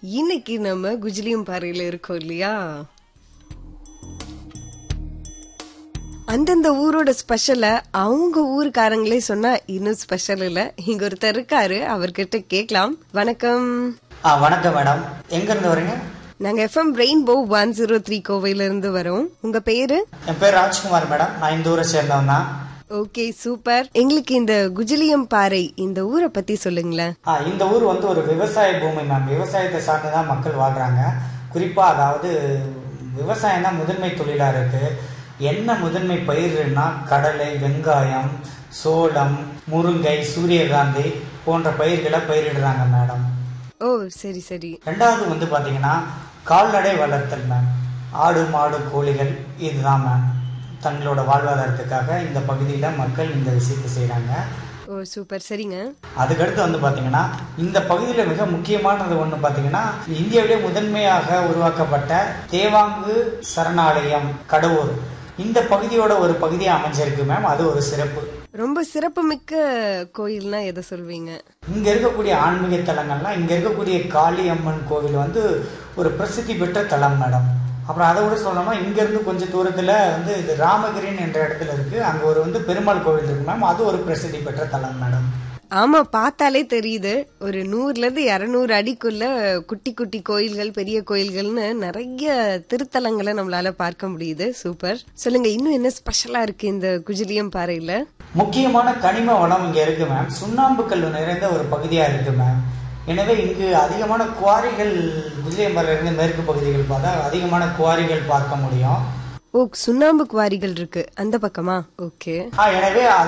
இன்னைக்கு நம்ம குஜிலியம் பாறையில இருக்கோம் இல்லையா அந்தந்த ஊரோட ஸ்பெஷல அவங்க ஊருக்காரங்களே சொன்னா இன்னும் ஸ்பெஷல் இல்ல இங்க ஒருத்தர் இருக்காரு அவர்கிட்ட கேட்கலாம் வணக்கம் ஆ வணக்கம் மேடம் எங்க இருந்து வரீங்க நாங்க FM rainbow one zero three கோவையில இருந்து வரோம் உங்க பேரு என் பேர் ராஜ்குமார் மேடம் நான் இந்த ஊரை சேர்ந்தவன் தான் ஓகே சூப்பர் எங்களுக்கு இந்த குஜிலியம் பாறை இந்த ஊரை பத்தி சொல்லுங்களேன் ஆ இந்த ஊர் வந்து ஒரு விவசாய பூமி மேம் விவசாயத்தை சார்ந்து தான் மக்கள் வாழ்றாங்க குறிப்பா அதாவது விவசாயம் தான் முதன்மை தொழிலா இருக்கு என்ன முதன்மை பயிர்னா கடலை வெங்காயம் சோளம் முருங்கை சூரியகாந்தி போன்ற பயிர்களை பயிரிடுறாங்க மேடம் ஓ சரி சரி ரெண்டாவது வந்து பாத்தீங்கன்னா கால்நடை வளர்த்தல் மேம் ஆடு மாடு கோழிகள் இதுதான் மேம் தங்களோட வாழ்வாதாரத்துக்காக இந்த பகுதியில மக்கள் இந்த விஷயத்தை செய்றாங்க ஓ சூப்பர் சரிங்க அதுக்கடுத்து வந்து பாத்தீங்கன்னா இந்த பகுதியில மிக முக்கியமானது ஒண்ணு பாத்தீங்கன்னா இந்தியாவிலே முதன்மையாக உருவாக்கப்பட்ட தேவாங்கு சரணாலயம் கடவுர் இந்த பகுதியோட ஒரு பகுதியா அமைஞ்சிருக்கு மேம் அது ஒரு சிறப்பு ரொம்ப சிறப்புமிக்க கோயில்னா எதை சொல்வீங்க இங்க இருக்கக்கூடிய ஆன்மீக தலங்கள்லாம் இங்க இருக்கக்கூடிய காளி அம்மன் கோவில் வந்து ஒரு பிரசித்தி பெற்ற தலம் மேடம் அப்புறம் அதை விட சொல்லணும்னா இங்க இருந்து கொஞ்சம் தூரத்துல வந்து இது ராமகிரின் என்ற இடத்துல இருக்கு அங்க ஒரு வந்து பெருமாள் கோவில் இருக்கு மேம் அது ஒரு பிரசித்தி பெற்ற தலம் மேடம் ஆமா பார்த்தாலே தெரியுது ஒரு நூறுல இருந்து இருநூறு அடிக்குள்ள குட்டி குட்டி கோயில்கள் பெரிய கோயில்கள்னு நிறைய திருத்தலங்களை நம்மளால பார்க்க முடியுது சூப்பர் சொல்லுங்க இன்னும் என்ன ஸ்பெஷலா இருக்கு இந்த குஜிலியம் பாறையில முக்கியமான கனிம வளம் இங்க இருக்கு மேம் சுண்ணாம்பு கல் நிறைந்த ஒரு பகுதியா இருக்கு மேம் எனவே இங்கு அதிகமான குவாரிகள் விஜயம்பரிலிருந்து இருந்து மேற்கு பகுதிகள் பார்த்தா அதிகமான குவாரிகள் பார்க்க முடியும் ஓ சுண்ணாம்பு குவாரிகள் இருக்கு அந்த பக்கமா ஓகே ஆ, எனவே